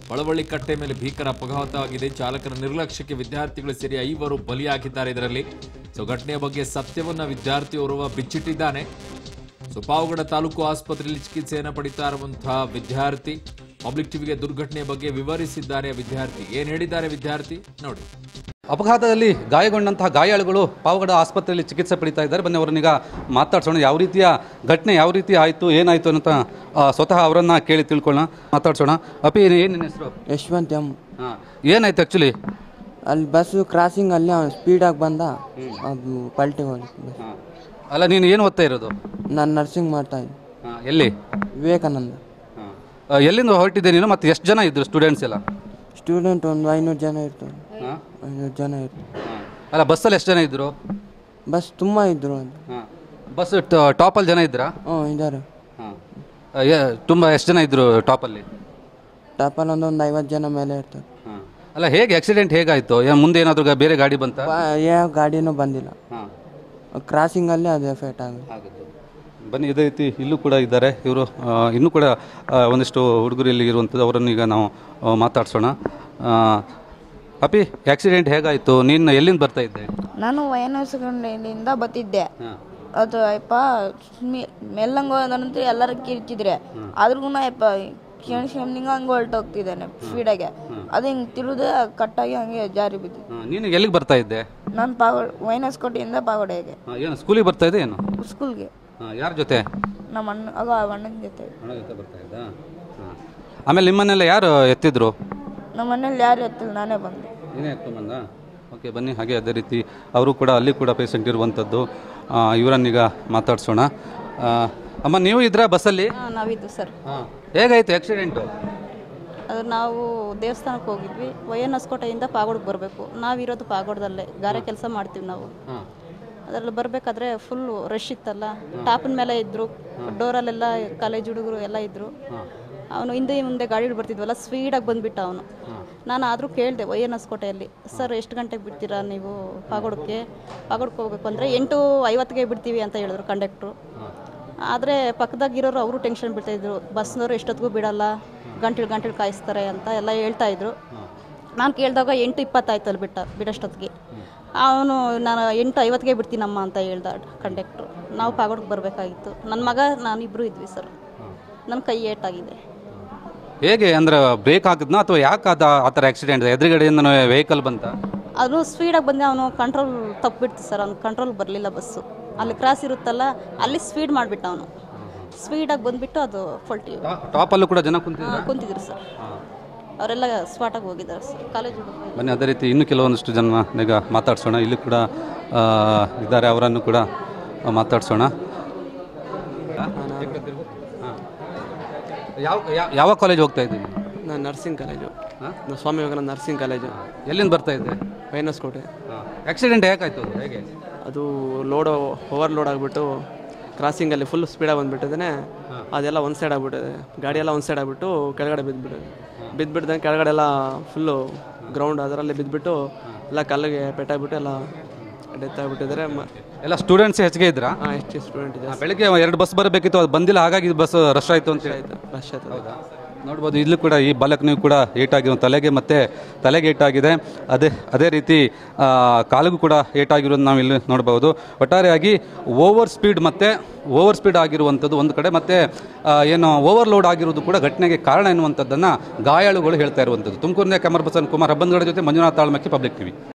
ಬಳವಳ್ಳಿ ಕಟ್ಟೆ ಮೇಲೆ ಭೀಕರ ಅಪಘಾತವಾಗಿದೆ ಚಾಲಕನ ನಿರ್ಲಕ್ಷ್ಯಕ್ಕೆ ವಿದ್ಯಾರ್ಥಿಗಳು ಸೇರಿ ಐವರು ಬಲಿಯಾಗಿದ್ದಾರೆ ಇದರಲ್ಲಿ ಸೊ ಘಟನೆಯ ಬಗ್ಗೆ ಸತ್ಯವನ್ನ ವಿದ್ಯಾರ್ಥಿಯೋರ್ವ ಬಿಚ್ಚಿಟ್ಟಿದ್ದಾನೆ ಸೊ ಪಾವಗಡ ತಾಲೂಕು ಆಸ್ಪತ್ರೆಯಲ್ಲಿ ಚಿಕಿತ್ಸೆಯನ್ನು ಪಡಿತಾ ಇರುವಂತಹ ವಿದ್ಯಾರ್ಥಿ ಪಬ್ಲಿಕ್ ಟಿವಿಗೆ ದುರ್ಘಟನೆಯ ಬಗ್ಗೆ ವಿವರಿಸಿದ್ದಾರೆ ವಿದ್ಯಾರ್ಥಿ ಏನ್ ಹೇಳಿದ್ದಾರೆ ವಿದ್ಯಾರ್ಥಿ ನೋಡಿ ಅಪಘಾತದಲ್ಲಿ ಗಾಯಗೊಂಡಂತಹ ಗಾಯಾಳುಗಳು ಪಾವಗಡ ಆಸ್ಪತ್ರೆಯಲ್ಲಿ ಚಿಕಿತ್ಸೆ ಪಡಿತಾ ಇದ್ದಾರೆ ಬನ್ನಿ ಅವರನ್ನೀಗ ಮಾತಾಡ್ಸೋಣ ಯಾವ ರೀತಿಯ ಘಟನೆ ಯಾವ ರೀತಿ ಆಯಿತು ಏನಾಯಿತು ಅಂತ ಆ, ಸ್ವತಃ ಅವರನ್ನ ಕೇಳಿ ತಿಳ್ಕೊಳ್ಳೋಣ ಮಾತಾಡ್ಸೋಣ ಅಪಿ ಏನು ನಿನ್ನ ಹೆಸರು ಯಶವಂತ್ ಎಂ ಹಾಂ ಏನಾಯ್ತು ಆ್ಯಕ್ಚುಲಿ ಅಲ್ಲಿ ಬಸ್ಸು ಕ್ರಾಸಿಂಗ್ ಅಲ್ಲಿ ಅವ್ನು ಸ್ಪೀಡಾಗಿ ಬಂದ ಅದು ಪಲ್ಟಿ ಮಾಡಿ ಬಸ್ ಅಲ್ಲ ನೀನು ಏನು ಓದ್ತಾ ಇರೋದು ನಾನು ನರ್ಸಿಂಗ್ ಮಾಡ್ತಾ ಇದ್ದೆ ಹಾಂ ಎಲ್ಲಿ ವಿವೇಕಾನಂದ ಹಾಂ ಎಲ್ಲಿಂದ ಹೊರಟಿದ್ದೆ ನೀನು ಮತ್ತು ಎಷ್ಟು ಜನ ಇದ್ರು ಸ್ಟೂಡೆಂಟ್ಸ್ ಎಲ್ಲ ಸ್ಟೂಡೆಂಟ್ ಒಂದು ಐನೂರು ಜನ ಇರ್ತಾರೆ ಹಾಂ ಐನೂರು ಜನ ಇರ್ತಾರೆ ಅಲ್ಲ ಬಸ್ಸಲ್ಲಿ ಎಷ್ಟು ಜನ ಇದ್ದರು ಬಸ್ ತುಂಬ ಇದ್ರು ಅಂತ ಹಾಂ ಬಸ್ ಟಾಪಲ್ಲಿ ಜನ ಇದ್ರಾ ಹ್ಞೂ ಇದ್ದಾರೆ ಹಾಂ ತುಂಬ ಎಷ್ಟು ಜನ ಇದ್ದರು ಟಾಪಲ್ಲಿ ಟಪಲ್ ಒಂದು ಒಂದು ಐವತ್ತು ಜನ ಮೇಲೆ ಇರ್ತಾರೆ ಹಾಂ ಅಲ್ಲ ಹೇಗೆ ಆಕ್ಸಿಡೆಂಟ್ ಹೇಗಾಯಿತು ಏನು ಮುಂದೆ ಏನಾದರೂ ಬೇರೆ ಗಾಡಿ ಬಂತಾ ಬ- ಯಾವ ಗಾಡಿನೂ ಬಂದಿಲ್ಲ ಹಾಂ ಕ್ರಾಸಿಂಗಲ್ಲಿ ಅದು ಎಫೆಕ್ಟ್ ಆಗುತ್ತೆ ಆಗಿತ್ತು ಬನ್ನಿ ಇದೇ ರೀತಿ ಇಲ್ಲೂ ಕೂಡ ಇದ್ದಾರೆ ಇವರು ಇನ್ನೂ ಕೂಡ ಆ, ಒಂದಿಷ್ಟು ಹುಡುಗರು ಇಲ್ಲಿ ಇರುವಂಥದ್ದು ಅವರನ್ನು ಈಗ ನಾವು ಆ, ಮಾತಾಡ್ಸೋಣ ಆ, ಅಪಿ ಆಕ್ಸಿಡೆಂಟ್ ಹೇಗಾಯಿತು ನೀನು ಎಲ್ಲಿಂದ ಬರ್ತಾ ಇದ್ದೆ ನಾನು ವಯನಸ್ಕೊಂಡಿಂದ ಬತ್ತಿದ್ದೆ ಹಾಂ ಅದು ಅಯ್ಯಪ್ಪ ಮೆಲ್ಲಂಗೆ ಹೋದಂತ ಎಲ್ಲರೂ ಕಿರ್ಚಿದ್ರೆ ಆದ್ರೂ ಅಯ್ಯಪ್ಪ ಕ್ಷಣಿಸ್ಕೊಂಡ್ ಹಂಗೆ ಹೊರಟೋಗ್ತಿದ್ದಾನೆ ಸ್ಪೀಡಾಗೆ ಅದು ಹಿಂಗೆ ತಿರುದು ಕಟ್ಟಾಗಿ ಹಂಗೆ ಜಾರಿ ಬಿದ್ದಿದ್ದು ನೀನು ಎಲ್ಲಿಗೆ ಬರ್ತಾ ಇದ್ದೆ ನಾನು ಪಾಗೋಡ್ ವೈನಸ್ಕೋಟೆಯಿಂದ ಪಾಗೋಡೆಗೆ ಆ, ಏನು ಸ್ಕೂಲಿಗೆ ಬರ್ತಾ ಇದ್ದೆ ಏನು ಸ್ಕೂಲ್ಗೆ ಹಾಂ ಯಾರ ಜೊತೆ ನಮ್ಮ ಅಣ್ಣ ಆಗ ಅಣ್ಣನ ಜೊತೆ ಅಣ್ಣ ಜೊತೆ ಬರ್ತಾ ಇದ್ದ ಹಾಂ ಆಮೇಲೆ ನಿಮ್ಮನ್ನೆಲ್ಲ ಯಾರು ಎತ್ತಿದ್ರು ನಮ್ಮ ಮನೇಲಿ ಯಾರು ಎತ್ತಿಲ್ಲ ನಾನೇ ಬಂದೆ ನೀನೇ ಎತ್ಕೊಂಬಂದ ಓಕೆ ಬನ್ನಿ ಹಾಗೆ ಅದೇ ರೀತಿ ಅವರು ಕೂಡ ಅಲ್ಲಿ ಕೂಡ ಪೇಷಂಟ್ ಇರುವಂಥದ್ದು ಆ, ಇವರನ್ನೀಗ ಮಾತಾಡ್ಸೋಣ ಆ, ಅಮ್ಮ ನೀವು ಇದ್ರ ಬಸ್ಸಲ್ಲಿ ಹಾಂ ನಾವಿದ್ದು ಸರ್ ಹಾಂ ಹೇಗಾಯಿತು ಆಕ್ಸಿಡೆಂಟು ಅದು ನಾವು ದೇವಸ್ಥಾನಕ್ಕೆ ಹೋಗಿದ್ವಿ ವೈಎನ್ ಹೊಸಕೋಟೆಯಿಂದ ಪಾಗೋಡ್ಗೆ ಬರಬೇಕು ನಾವಿರೋದು ಪಾಗೋಡದಲ್ಲೇ ಗಾರೆ ಕೆಲಸ ಮಾಡ್ತೀವಿ ನಾವು ಹಾಂ ಅದರಲ್ಲಿ ಬರಬೇಕಾದ್ರೆ ಫುಲ್ಲು ರಶ್ ಇತ್ತಲ್ಲ ಟಾಪಿನ ಮೇಲೆ ಇದ್ದರು ಡೋರಲ್ಲೆಲ್ಲ ಕಾಲೇಜ್ ಹುಡುಗರು ಎಲ್ಲ ಇದ್ದರು ಅವನು ಹಿಂದೆ ಮುಂದೆ ಗಾಡಿಗಳು ಬರ್ತಿದ್ವಲ್ಲ ಸ್ಪೀಡಾಗಿ ಬಂದುಬಿಟ್ಟ ಅವನು ನಾನು ಆದರೂ ಕೇಳಿದೆ ವೈಎನ್ ಹೊಸಕೋಟೆಯಲ್ಲಿ ಸರ್ ಎಷ್ಟು ಗಂಟೆಗೆ ಬಿಡ್ತೀರಾ ನೀವು ಪಾಗೋಡಕ್ಕೆ ಪಾಗೋಡಕ್ಕೆ ಹೋಗ್ಬೇಕು ಅಂದರೆ ಎಂಟು ಐವತ್ತಿಗೆ ಬಿಡ್ತೀವಿ ಅಂತ ಹೇಳಿದ್ರು ಕಂಡಕ್ಟ್ರು ಆದರೆ ಪಕ್ಕದಾಗಿರೋರು ಅವರು ಟೆನ್ಷನ್ ಬಿಡ್ತಾಯಿದ್ರು ಬಸ್ನವರು ಎಷ್ಟೊತ್ತಿಗೂ ಬಿಡಲ್ಲ ಗಂಟೆಗಳು ಗಂಟೆಗಳು ಕಾಯಿಸ್ತಾರೆ ಅಂತ ಎಲ್ಲ ಹೇಳ್ತಾ ಇದ್ರು ನಾನು ಕೇಳಿದಾಗ ಎಂಟು ಇಪ್ಪತ್ತಾಯ್ತು ಅಲ್ಲಿ ಬಿಟ್ಟ ಬಿಡೋಷ್ಟೊತ್ತಿಗೆ ಅವನು ನಾನು ಎಂಟು ಐವತ್ತಿಗೆ ಬಿಡ್ತೀನಮ್ಮ ಅಂತ ಹೇಳ್ದ ಕಂಡಕ್ಟ್ರು ನಾವು ಪಾಗೋಡ್ಗೆ ಬರಬೇಕಾಗಿತ್ತು ನನ್ನ ಮಗ ನಾನಿಬ್ಬರು ಇದ್ವಿ ಸರ್ ನನ್ನ ಕೈ ಏಟಾಗಿದೆ ಹೇಗೆ ಅಂದ್ರೆ ಬ್ರೇಕ್ ಹಾಕಿದ್ನಾ ಅಥವಾ ಯಾಕೆ ಅದ ಆ ಥರ ಆಕ್ಸಿಡೆಂಟ್ ಎದುರುಗಡೆಯಿಂದ ವೆಹಿಕಲ್ ಬಂತ ಅದು ಸ್ಪೀಡಾಗಿ ಬಂದೆ ಅವನು ಕಂಟ್ರೋಲ್ ತಪ್ಪಿಬಿಡ್ತು ಸರ್ ಅವ್ನು ಕಂಟ್ರೋಲ್ ಬರಲಿಲ್ಲ ಬಸ್ಸು ಅಲ್ಲಿ ಕ್ರಾಸ್ ಇರುತ್ತಲ್ಲ ಅಲ್ಲಿ ಸ್ಪೀಡ್ ಮಾಡಿಬಿಟ್ಟ ಅವನು ಸ್ಪೀಡಾಗಿ ಬಂದುಬಿಟ್ಟು ಅದು ಫಲ್ಟಿ ಟಾಪಲ್ಲೂ ಕೂಡ ಜನ ಕುಂತಿದ್ರು ಕುಂತಿದ್ರು ಸರ್ ಅವರೆಲ್ಲ ಸ್ಪಾಟಾಗಿ ಹೋಗಿದ್ದಾರೆ ಸರ್ ಕಾಲೇಜ್ ಹುಡುಗರು ಬನ್ನಿ ಅದೇ ರೀತಿ ಇನ್ನೂ ಕೆಲವೊಂದಿಷ್ಟು ಜನ ಈಗ ಮಾತಾಡ್ಸೋಣ ಇಲ್ಲಿ ಕೂಡ ಆ, ಇದ್ದಾರೆ ಅವರನ್ನು ಕೂಡ ಆ, ಮಾತಾಡ್ಸೋಣ ಯಾವ ಯಾವ- ಯಾವ ಕಾಲೇಜ್ ಹೋಗ್ತಾ ಇದ್ದೀನಿ ನಾನು ನರ್ಸಿಂಗ್ ಕಾಲೇಜು ನಾನು ಸ್ವಾಮಿ ವಿವೇಕಾನಂದ ನರ್ಸಿಂಗ್ ಕಾಲೇಜು ಎಲ್ಲಿಂದ ಬರ್ತಾ ಇದ್ದೆ ವೈನಸ್ಕೋಟೆ ಆಕ್ಸಿಡೆಂಟ್ ಹೇಗಾಯ್ತು ಅದು ಹೇಗೆ ಅದು ಲೋಡ್ ಓವರ್ ಲೋಡ್ ಆಗಿಬಿಟ್ಟು ಕ್ರಾಸಿಂಗಲ್ಲಿ ಫುಲ್ ಸ್ಪೀಡಾಗಿ ಬಂದುಬಿಟ್ಟಿದ್ದಾನೆ ಅದೆಲ್ಲ ಒಂದು ಸೈಡ್ ಆಗಿಬಿಟ್ಟಿದೆ ಗಾಡಿ ಎಲ್ಲ ಒಂದು ಸೈಡ್ ಆಗಿಬಿಟ್ಟು ಕೆಳಗಡೆ ಬಿದ್ದುಬಿಟ್ಟಿದೆ ಬಿದ್ದುಬಿಟ್ಟಿದ್ದಂಗೆ ಕೆಳಗಡೆ ಎಲ್ಲ ಫುಲ್ಲು ಗ್ರೌಂಡ್ ಅದರಲ್ಲಿ ಬಿದ್ದುಬಿಟ್ಟು ಎಲ್ಲ ಕಲ್ಲಿಗೆ ಪೆಟ್ಟಾಗ್ಬಿಟ್ಟು ಎಲ್ಲ ಡೆತ್ ಆಗಿಬಿಟ್ಟಿದ್ದಾರೆ ಎಲ್ಲ ಸ್ಟೂಡೆಂಟ್ಸ್ ಹೆಚ್ಚಿಗೆ ಇದ್ರಾ ಹಾಂ ಎಷ್ಟು ಸ್ಟೂಡೆಂಟ್ ಇದೆ ಬೆಳಗ್ಗೆ ಎರಡು ಬಸ್ ಬರಬೇಕಿತ್ತು ಅದು ಬಂದಿಲ್ಲ ಹಾಗಾಗಿ ಬಸ್ ರಶ್ ಆಯಿತು ಅಂತ ಹೇಳಿ ಆಯ್ತು ರಶ್ ಆಯ್ತದೆ ನೋಡ್ಬೋದು ಇಲ್ಲೂ ಕೂಡ ಈ ಬಾಲಕನಿಗೂ ಕೂಡ ಏಟಾಗಿರೋ ತಲೆಗೆ ಮತ್ತೆ ತಲೆಗೆ ಏಟಾಗಿದೆ ಅದೇ ಅದೇ ರೀತಿ ಆ, ಕಾಲಿಗೂ ಕೂಡ ಏಟಾಗಿರೋದು ನಾವು ಇಲ್ಲಿ ನೋಡಬಹುದು ಒಟ್ಟಾರೆಯಾಗಿ ಓವರ್ ಸ್ಪೀಡ್ ಮತ್ತೆ ಓವರ್ ಸ್ಪೀಡ್ ಆಗಿರುವಂಥದ್ದು ಒಂದು ಕಡೆ ಮತ್ತೆ ಆ, ಏನು ಓವರ್ಲೋಡ್ ಆಗಿರೋದು ಕೂಡ ಘಟನೆಗೆ ಕಾರಣ ಎನ್ನುವಂಥದ್ದನ್ನು ಗಾಯಾಳುಗಳು ಹೇಳ್ತಾ ಇರುವಂಥದ್ದು ತುಮಕೂರಿನ ಕ್ಯಾಮರಾ ಪರ್ಸನ್ ಕುಮಾರ್ ಹಬ್ಬನ್ಗಡ ಜೊತೆ ಮಂಜುನಾಥ್ ತಾಳ್ಮಕ್ಕಿ ಪಬ್ಲಿಕ್ ಟಿವಿ